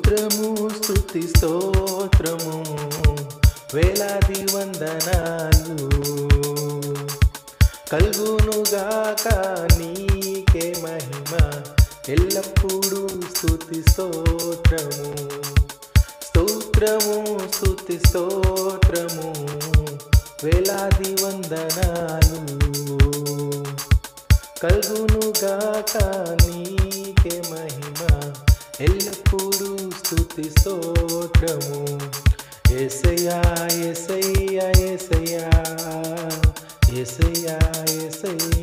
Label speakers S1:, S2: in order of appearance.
S1: స్తోత్రము స్తుతి స్తోత్రము వేలాది వందనాలు కల్గునుగాక నీకే మహిమ ఎల్లప్పుడూ స్తుతి స్తోత్రము స్తోత్రము స్తుతి స్తోత్రము వేలాది వందనాలు కల్గునుగాక నీకే మహిమ ఎల్లప్పుడూ స్తుతి స్తోత్రము ఎసయా ఎసయ్యా ఎసయ్యా ఎసయ్యా ఎసయ్యా